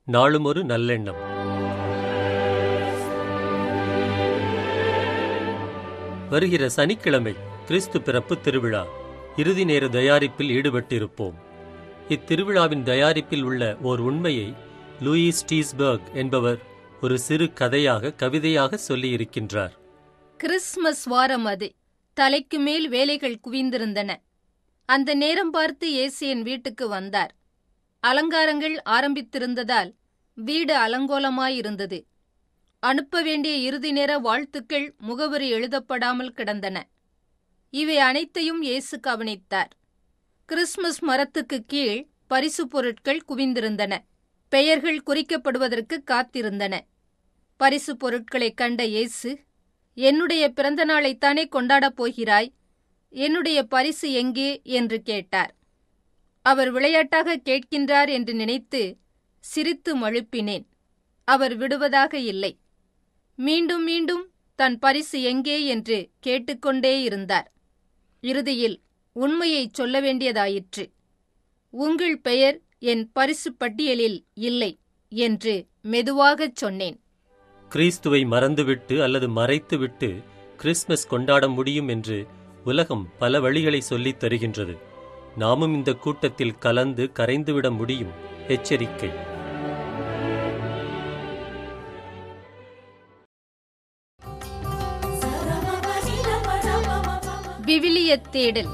நாளும் ஒரு நல்லெண்ணம் வருகிற சனிக்கிழமை கிறிஸ்து பிறப்பு திருவிழா இறுதி நேர தயாரிப்பில் ஈடுபட்டிருப்போம் இத்திருவிழாவின் தயாரிப்பில் உள்ள ஓர் உண்மையை லூயிஸ் டீஸ்பர்க் என்பவர் ஒரு சிறு கதையாக கவிதையாக சொல்லியிருக்கின்றார் கிறிஸ்மஸ் வாரம் அது தலைக்கு மேல் வேலைகள் குவிந்திருந்தன அந்த நேரம் பார்த்து இயேசு என் வீட்டுக்கு வந்தார் அலங்காரங்கள் ஆரம்பித்திருந்ததால் வீடு அலங்கோலமாயிருந்தது அனுப்ப வேண்டிய இறுதி நேர வாழ்த்துக்கள் முகவரி எழுதப்படாமல் கிடந்தன இவை அனைத்தையும் இயேசு கவனித்தார் கிறிஸ்மஸ் மரத்துக்கு கீழ் பரிசு பொருட்கள் குவிந்திருந்தன பெயர்கள் குறிக்கப்படுவதற்கு காத்திருந்தன பரிசு பொருட்களைக் கண்ட இயேசு என்னுடைய பிறந்த நாளைத்தானே கொண்டாடப் போகிறாய் என்னுடைய பரிசு எங்கே என்று கேட்டார் அவர் விளையாட்டாக கேட்கின்றார் என்று நினைத்து சிரித்து மழுப்பினேன் அவர் விடுவதாக இல்லை மீண்டும் மீண்டும் தன் பரிசு எங்கே என்று கேட்டுக்கொண்டே இருந்தார் இறுதியில் உண்மையைச் சொல்ல வேண்டியதாயிற்று உங்கள் பெயர் என் பரிசு பட்டியலில் இல்லை என்று மெதுவாகச் சொன்னேன் கிறிஸ்துவை மறந்துவிட்டு அல்லது மறைத்துவிட்டு கிறிஸ்மஸ் கொண்டாட முடியும் என்று உலகம் பல வழிகளை சொல்லித் தருகின்றது நாமும் இந்த கூட்டத்தில் கலந்து கரைந்துவிட முடியும் எச்சரிக்கை விவிலியத் தேடல்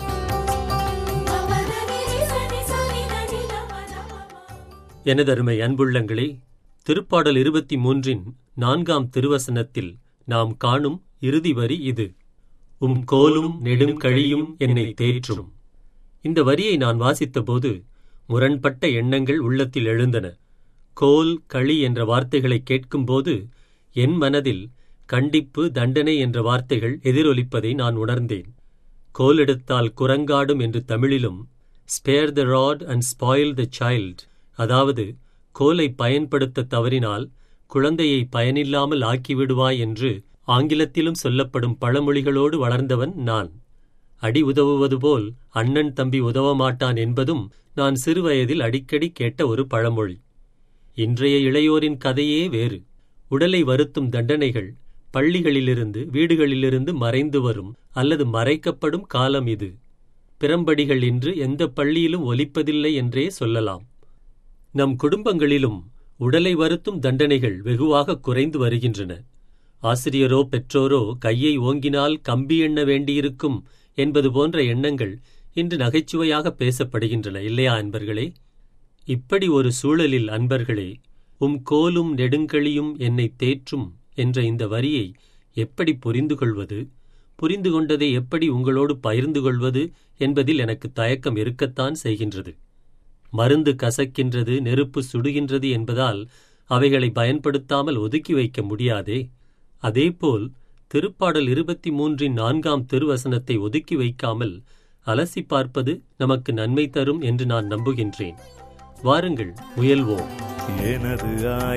எனதருமை அன்புள்ளங்களே திருப்பாடல் இருபத்தி மூன்றின் நான்காம் திருவசனத்தில் நாம் காணும் இறுதி வரி இது உம் கோலும் நெடும் கழியும் என்னை தேற்றும் இந்த வரியை நான் வாசித்தபோது முரண்பட்ட எண்ணங்கள் உள்ளத்தில் எழுந்தன கோல் களி என்ற வார்த்தைகளை கேட்கும்போது என் மனதில் கண்டிப்பு தண்டனை என்ற வார்த்தைகள் எதிரொலிப்பதை நான் உணர்ந்தேன் கோல் எடுத்தால் குரங்காடும் என்று தமிழிலும் spare the rod and spoil the child அதாவது கோலை பயன்படுத்த தவறினால் குழந்தையை பயனில்லாமல் ஆக்கிவிடுவாய் என்று ஆங்கிலத்திலும் சொல்லப்படும் பழமொழிகளோடு வளர்ந்தவன் நான் அடி உதவுவது போல் அண்ணன் தம்பி உதவ மாட்டான் என்பதும் நான் சிறுவயதில் அடிக்கடி கேட்ட ஒரு பழமொழி இன்றைய இளையோரின் கதையே வேறு உடலை வருத்தும் தண்டனைகள் பள்ளிகளிலிருந்து வீடுகளிலிருந்து மறைந்து வரும் அல்லது மறைக்கப்படும் காலம் இது பிறம்படிகள் இன்று எந்த பள்ளியிலும் ஒலிப்பதில்லை என்றே சொல்லலாம் நம் குடும்பங்களிலும் உடலை வருத்தும் தண்டனைகள் வெகுவாக குறைந்து வருகின்றன ஆசிரியரோ பெற்றோரோ கையை ஓங்கினால் கம்பி எண்ண வேண்டியிருக்கும் என்பது போன்ற எண்ணங்கள் இன்று நகைச்சுவையாக பேசப்படுகின்றன இல்லையா அன்பர்களே இப்படி ஒரு சூழலில் அன்பர்களே உம் கோலும் நெடுங்கழியும் என்னை தேற்றும் என்ற இந்த வரியை எப்படி புரிந்து கொள்வது புரிந்து கொண்டதை எப்படி உங்களோடு பகிர்ந்து கொள்வது என்பதில் எனக்கு தயக்கம் இருக்கத்தான் செய்கின்றது மருந்து கசக்கின்றது நெருப்பு சுடுகின்றது என்பதால் அவைகளை பயன்படுத்தாமல் ஒதுக்கி வைக்க முடியாதே அதேபோல் திருப்பாடல் இருபத்தி மூன்றின் நான்காம் திருவசனத்தை ஒதுக்கி வைக்காமல் அலசி பார்ப்பது நமக்கு நன்மை தரும் என்று நான் நம்புகின்றேன் வாருங்கள் முயல்வோம் எனது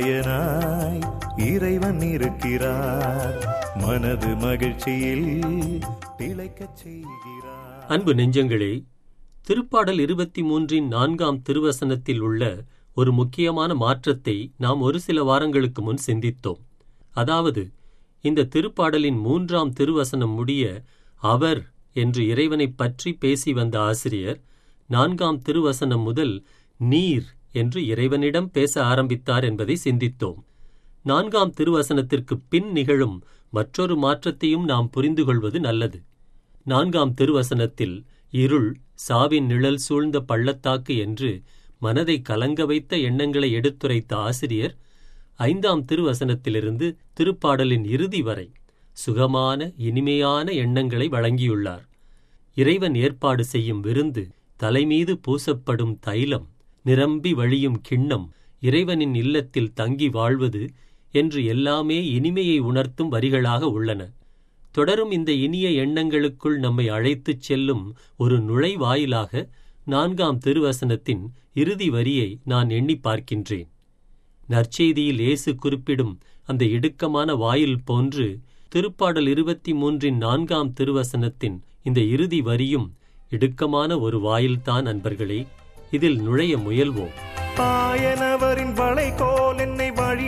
ஆயனாய் இறைவன் இருக்கிறார் மனது மகிழ்ச்சியில் திளைக்கச் செய்கிறார் அன்பு நெஞ்சங்களே திருப்பாடல் இருபத்தி மூன்றின் நான்காம் திருவசனத்தில் உள்ள ஒரு முக்கியமான மாற்றத்தை நாம் ஒரு சில வாரங்களுக்கு முன் சிந்தித்தோம் அதாவது இந்த திருப்பாடலின் மூன்றாம் திருவசனம் முடிய அவர் என்று இறைவனைப் பற்றி பேசி வந்த ஆசிரியர் நான்காம் திருவசனம் முதல் நீர் என்று இறைவனிடம் பேச ஆரம்பித்தார் என்பதை சிந்தித்தோம் நான்காம் திருவசனத்திற்கு பின் நிகழும் மற்றொரு மாற்றத்தையும் நாம் புரிந்து கொள்வது நல்லது நான்காம் திருவசனத்தில் இருள் சாவின் நிழல் சூழ்ந்த பள்ளத்தாக்கு என்று மனதை கலங்க வைத்த எண்ணங்களை எடுத்துரைத்த ஆசிரியர் ஐந்தாம் திருவசனத்திலிருந்து திருப்பாடலின் இறுதி வரை சுகமான இனிமையான எண்ணங்களை வழங்கியுள்ளார் இறைவன் ஏற்பாடு செய்யும் விருந்து தலைமீது பூசப்படும் தைலம் நிரம்பி வழியும் கிண்ணம் இறைவனின் இல்லத்தில் தங்கி வாழ்வது என்று எல்லாமே இனிமையை உணர்த்தும் வரிகளாக உள்ளன தொடரும் இந்த இனிய எண்ணங்களுக்குள் நம்மை அழைத்துச் செல்லும் ஒரு நுழைவாயிலாக நான்காம் திருவசனத்தின் இறுதி வரியை நான் எண்ணி பார்க்கின்றேன் நற்செய்தியில் இயேசு குறிப்பிடும் அந்த இடுக்கமான வாயில் போன்று திருப்பாடல் இருபத்தி மூன்றின் நான்காம் திருவசனத்தின் இந்த இறுதி வரியும் இடுக்கமான ஒரு வாயில்தான் அன்பர்களே இதில் நுழைய முயல்வோம் ஆயனவரின் வளைகோல் என்னை வழி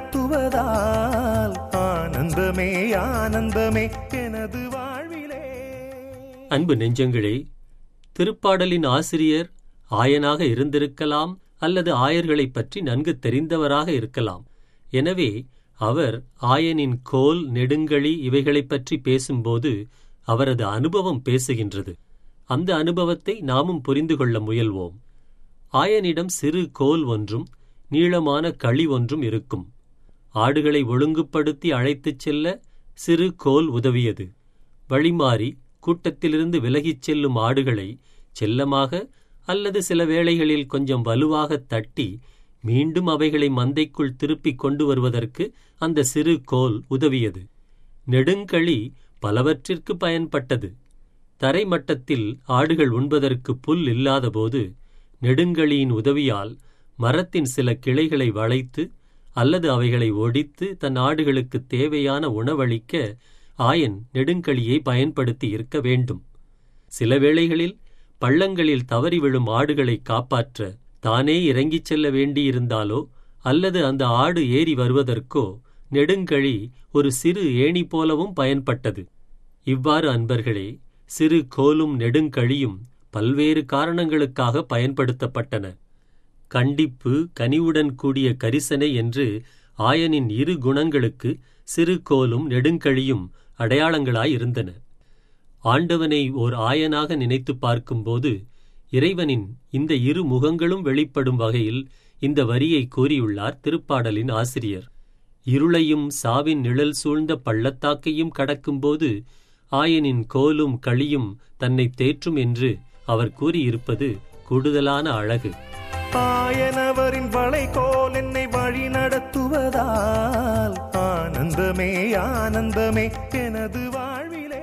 நடத்துவதால் ஆனந்தமே ஆனந்தமே எனது வாழ்விலே அன்பு நெஞ்சங்களே திருப்பாடலின் ஆசிரியர் ஆயனாக இருந்திருக்கலாம் அல்லது ஆயர்களைப் பற்றி நன்கு தெரிந்தவராக இருக்கலாம் எனவே அவர் ஆயனின் கோல் நெடுங்கழி இவைகளைப் பற்றி பேசும்போது அவரது அனுபவம் பேசுகின்றது அந்த அனுபவத்தை நாமும் புரிந்து கொள்ள முயல்வோம் ஆயனிடம் சிறு கோல் ஒன்றும் நீளமான களி ஒன்றும் இருக்கும் ஆடுகளை ஒழுங்குபடுத்தி அழைத்துச் செல்ல சிறு கோல் உதவியது வழிமாறி கூட்டத்திலிருந்து விலகிச் செல்லும் ஆடுகளை செல்லமாக அல்லது சில வேளைகளில் கொஞ்சம் வலுவாக தட்டி மீண்டும் அவைகளை மந்தைக்குள் திருப்பிக் கொண்டு வருவதற்கு அந்த சிறு கோல் உதவியது நெடுங்கழி பலவற்றிற்கு பயன்பட்டது தரைமட்டத்தில் ஆடுகள் உண்பதற்கு புல் இல்லாதபோது நெடுங்கழியின் உதவியால் மரத்தின் சில கிளைகளை வளைத்து அல்லது அவைகளை ஒடித்து தன் ஆடுகளுக்கு தேவையான உணவளிக்க ஆயன் நெடுங்கழியை பயன்படுத்தி இருக்க வேண்டும் சில வேளைகளில் பள்ளங்களில் தவறி விழும் ஆடுகளை காப்பாற்ற தானே இறங்கிச் செல்ல வேண்டியிருந்தாலோ அல்லது அந்த ஆடு ஏறி வருவதற்கோ நெடுங்கழி ஒரு சிறு ஏணி போலவும் பயன்பட்டது இவ்வாறு அன்பர்களே சிறு கோலும் நெடுங்கழியும் பல்வேறு காரணங்களுக்காக பயன்படுத்தப்பட்டன கண்டிப்பு கனிவுடன் கூடிய கரிசனை என்று ஆயனின் இரு குணங்களுக்கு சிறு கோலும் நெடுங்கழியும் அடையாளங்களாயிருந்தன ஆண்டவனை ஓர் ஆயனாக நினைத்து பார்க்கும்போது இறைவனின் இந்த இரு முகங்களும் வெளிப்படும் வகையில் இந்த வரியை கூறியுள்ளார் திருப்பாடலின் ஆசிரியர் இருளையும் சாவின் நிழல் சூழ்ந்த பள்ளத்தாக்கையும் கடக்கும்போது ஆயனின் கோலும் களியும் தன்னை தேற்றும் என்று அவர் கூறியிருப்பது கூடுதலான அழகு ஆயனவரின் வளைகோல் என்னை வழி நடத்துவதால் ஆனந்தமே ஆனந்தமே எனது வாழ்விலே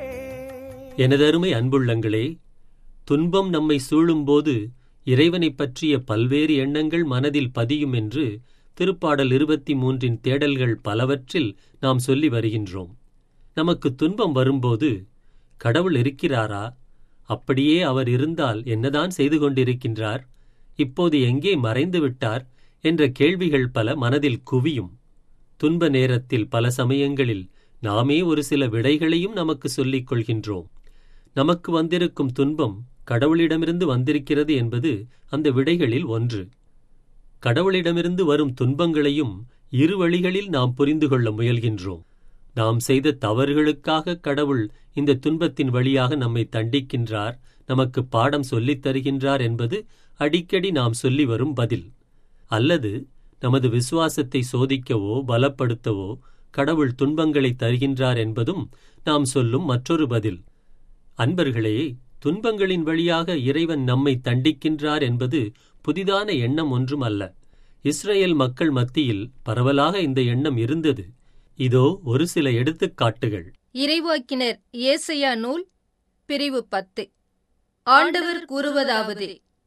எனதருமை அன்புள்ளங்களே துன்பம் நம்மை சூழும்போது இறைவனைப் பற்றிய பல்வேறு எண்ணங்கள் மனதில் பதியும் என்று திருப்பாடல் இருபத்தி மூன்றின் தேடல்கள் பலவற்றில் நாம் சொல்லி வருகின்றோம் நமக்கு துன்பம் வரும்போது கடவுள் இருக்கிறாரா அப்படியே அவர் இருந்தால் என்னதான் செய்து கொண்டிருக்கின்றார் இப்போது எங்கே மறைந்து விட்டார் என்ற கேள்விகள் பல மனதில் குவியும் துன்ப நேரத்தில் பல சமயங்களில் நாமே ஒரு சில விடைகளையும் நமக்கு சொல்லிக் கொள்கின்றோம் நமக்கு வந்திருக்கும் துன்பம் கடவுளிடமிருந்து வந்திருக்கிறது என்பது அந்த விடைகளில் ஒன்று கடவுளிடமிருந்து வரும் துன்பங்களையும் இரு வழிகளில் நாம் புரிந்து கொள்ள முயல்கின்றோம் நாம் செய்த தவறுகளுக்காக கடவுள் இந்த துன்பத்தின் வழியாக நம்மை தண்டிக்கின்றார் நமக்கு பாடம் சொல்லித் தருகின்றார் என்பது அடிக்கடி நாம் சொல்லி வரும் பதில் அல்லது நமது விசுவாசத்தை சோதிக்கவோ பலப்படுத்தவோ கடவுள் துன்பங்களை தருகின்றார் என்பதும் நாம் சொல்லும் மற்றொரு பதில் அன்பர்களே துன்பங்களின் வழியாக இறைவன் நம்மை தண்டிக்கின்றார் என்பது புதிதான எண்ணம் ஒன்றும் அல்ல இஸ்ரேல் மக்கள் மத்தியில் பரவலாக இந்த எண்ணம் இருந்தது இதோ ஒரு சில எடுத்துக்காட்டுகள் இறைவாக்கினர் ஏசையா நூல் பிரிவு பத்து ஆண்டவர் கூறுவதாவது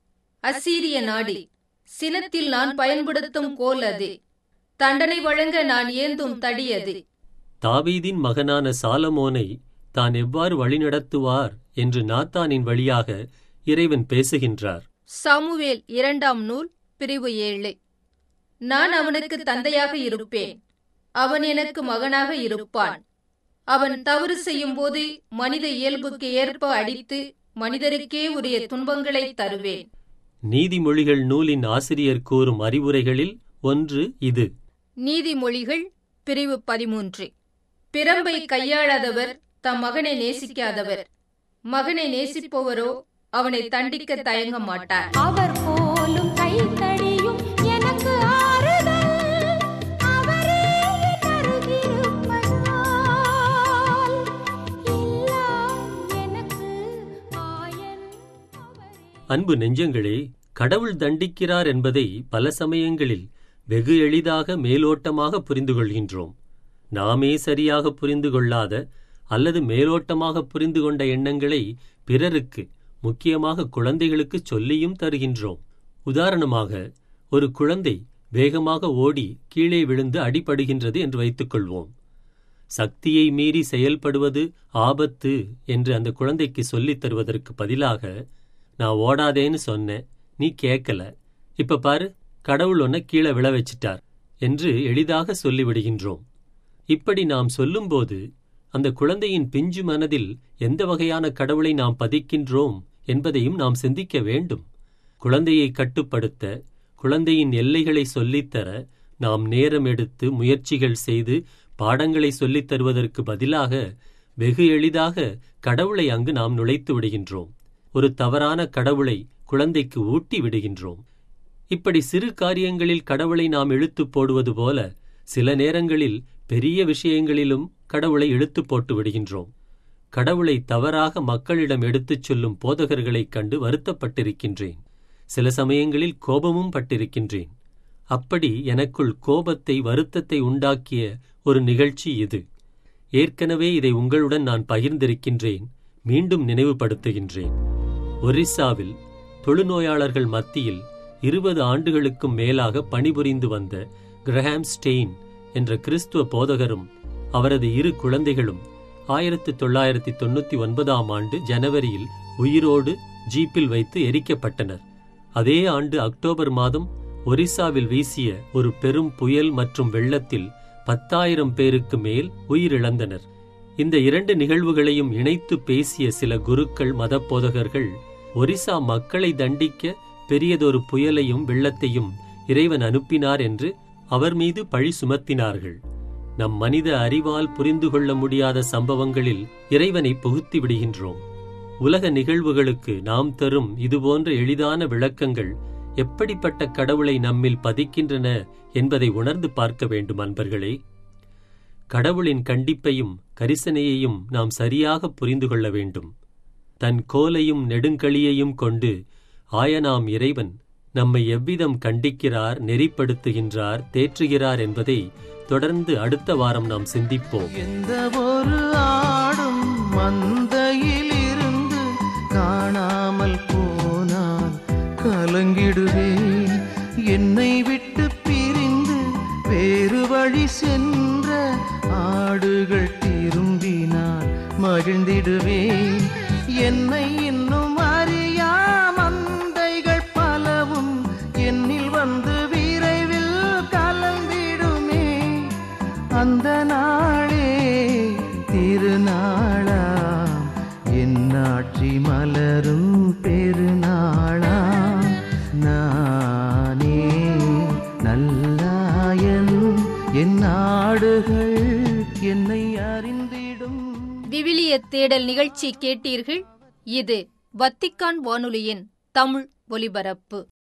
அசீரிய நாடி சினத்தில் நான் பயன்படுத்தும் கோல் அது தண்டனை வழங்க நான் ஏந்தும் தடி அது தாவீதின் மகனான சாலமோனை தான் எவ்வாறு வழிநடத்துவார் என்று நாத்தானின் வழியாக இறைவன் பேசுகின்றார் சாமுவேல் இரண்டாம் நூல் பிரிவு ஏழு நான் அவனுக்கு தந்தையாக இருப்பேன் அவன் எனக்கு மகனாக இருப்பான் அவன் தவறு செய்யும்போது மனித இயல்புக்கு ஏற்ப அடித்து மனிதருக்கே உரிய துன்பங்களை தருவேன் நீதிமொழிகள் நூலின் ஆசிரியர் கூறும் அறிவுரைகளில் ஒன்று இது நீதிமொழிகள் பிரிவு பதிமூன்று பிரம்பை கையாளாதவர் தம் மகனை நேசிக்காதவர் மகனை நேசிப்பவரோ அவனை தண்டிக்க தயங்க மாட்டார் அவர் போலும் கைத்தடியும் எனக்கு ஆறுதல் அவரே கருதிருப்பதால் எல்லாம் எனக்கு ஆயன் அவரே அன்பு நெஞ்சங்களே கடவுள் தண்டிக்கிறார் என்பதை பல சமயங்களில் வெகு எளிதாக மேலோட்டமாக புரிந்து கொள்கின்றோம் நாமே சரியாக புரிந்து கொள்ளாத அல்லது மேலோட்டமாக புரிந்து கொண்ட எண்ணங்களை பிறருக்கு முக்கியமாக குழந்தைகளுக்கு சொல்லியும் தருகின்றோம் உதாரணமாக ஒரு குழந்தை வேகமாக ஓடி கீழே விழுந்து அடிபடுகின்றது என்று வைத்துக்கொள்வோம் சக்தியை மீறி செயல்படுவது ஆபத்து என்று அந்த குழந்தைக்கு சொல்லித் தருவதற்கு பதிலாக நான் ஓடாதேன்னு சொன்னேன் நீ கேட்கல இப்ப பாரு கடவுள் உன்னை கீழே விழ வச்சிட்டார் என்று எளிதாக சொல்லிவிடுகின்றோம் இப்படி நாம் சொல்லும்போது அந்த குழந்தையின் பிஞ்சு மனதில் எந்த வகையான கடவுளை நாம் பதிக்கின்றோம் என்பதையும் நாம் சிந்திக்க வேண்டும் குழந்தையை கட்டுப்படுத்த குழந்தையின் எல்லைகளை சொல்லித்தர நாம் நேரம் எடுத்து முயற்சிகள் செய்து பாடங்களை சொல்லித் தருவதற்கு பதிலாக வெகு எளிதாக கடவுளை அங்கு நாம் நுழைத்து விடுகின்றோம் ஒரு தவறான கடவுளை குழந்தைக்கு ஊட்டி விடுகின்றோம் இப்படி சிறு காரியங்களில் கடவுளை நாம் இழுத்துப் போடுவது போல சில நேரங்களில் பெரிய விஷயங்களிலும் கடவுளை இழுத்துப் போட்டு விடுகின்றோம் கடவுளை தவறாக மக்களிடம் எடுத்துச் சொல்லும் போதகர்களைக் கண்டு வருத்தப்பட்டிருக்கின்றேன் சில சமயங்களில் கோபமும் பட்டிருக்கின்றேன் அப்படி எனக்குள் கோபத்தை வருத்தத்தை உண்டாக்கிய ஒரு நிகழ்ச்சி இது ஏற்கனவே இதை உங்களுடன் நான் பகிர்ந்திருக்கின்றேன் மீண்டும் நினைவுபடுத்துகின்றேன் ஒரிஸ்ஸாவில் தொழுநோயாளர்கள் மத்தியில் இருபது ஆண்டுகளுக்கும் மேலாக பணிபுரிந்து வந்த கிரஹாம் ஸ்டெயின் என்ற கிறிஸ்துவ போதகரும் அவரது இரு குழந்தைகளும் ஆயிரத்து தொள்ளாயிரத்தி தொண்ணூத்தி ஒன்பதாம் ஆண்டு ஜனவரியில் உயிரோடு ஜீப்பில் வைத்து எரிக்கப்பட்டனர் அதே ஆண்டு அக்டோபர் மாதம் ஒரிசாவில் வீசிய ஒரு பெரும் புயல் மற்றும் வெள்ளத்தில் பத்தாயிரம் பேருக்கு மேல் உயிரிழந்தனர் இந்த இரண்டு நிகழ்வுகளையும் இணைத்து பேசிய சில குருக்கள் மதப்போதகர்கள் ஒரிசா மக்களை தண்டிக்க பெரியதொரு புயலையும் வெள்ளத்தையும் இறைவன் அனுப்பினார் என்று அவர் மீது பழி சுமத்தினார்கள் நம் மனித அறிவால் புரிந்து கொள்ள முடியாத சம்பவங்களில் இறைவனை புகுத்தி விடுகின்றோம் உலக நிகழ்வுகளுக்கு நாம் தரும் இதுபோன்ற எளிதான விளக்கங்கள் எப்படிப்பட்ட கடவுளை நம்மில் பதிக்கின்றன என்பதை உணர்ந்து பார்க்க வேண்டும் அன்பர்களே கடவுளின் கண்டிப்பையும் கரிசனையையும் நாம் சரியாக புரிந்து கொள்ள வேண்டும் தன் கோலையும் நெடுங்களியையும் கொண்டு ஆயனாம் இறைவன் நம்மை எவ்விதம் கண்டிக்கிறார் நெறிப்படுத்துகின்றார் தேற்றுகிறார் என்பதை தொடர்ந்து அடுத்த வாரம் நாம் சிந்திப்போம் எந்த ஒரு ஆடும் மந்தையில் இருந்து காணாமல் போனால் கலங்கிடுவேன் என்னை விட்டு பிரிந்து வேறு வழி சென்ற ஆடுகள் திரும்பினால் மகிழ்ந்திடுவேன் என்னை இன்னும் அறியா மந்தைகள் பலவும் என்னில் வந்து விரைவில் கலந்திடுமே அந்த நாளே திருநாளாம் என் ஆட்சி மலரும் பெருநாளாம் நானே நல்லாயன் என் நாடுகள் என்னை அறிந்திடும் விவிலிய தேடல் நிகழ்ச்சி கேட்டீர்கள் இது வத்திக்கான் வானொலியின் தமிழ் ஒலிபரப்பு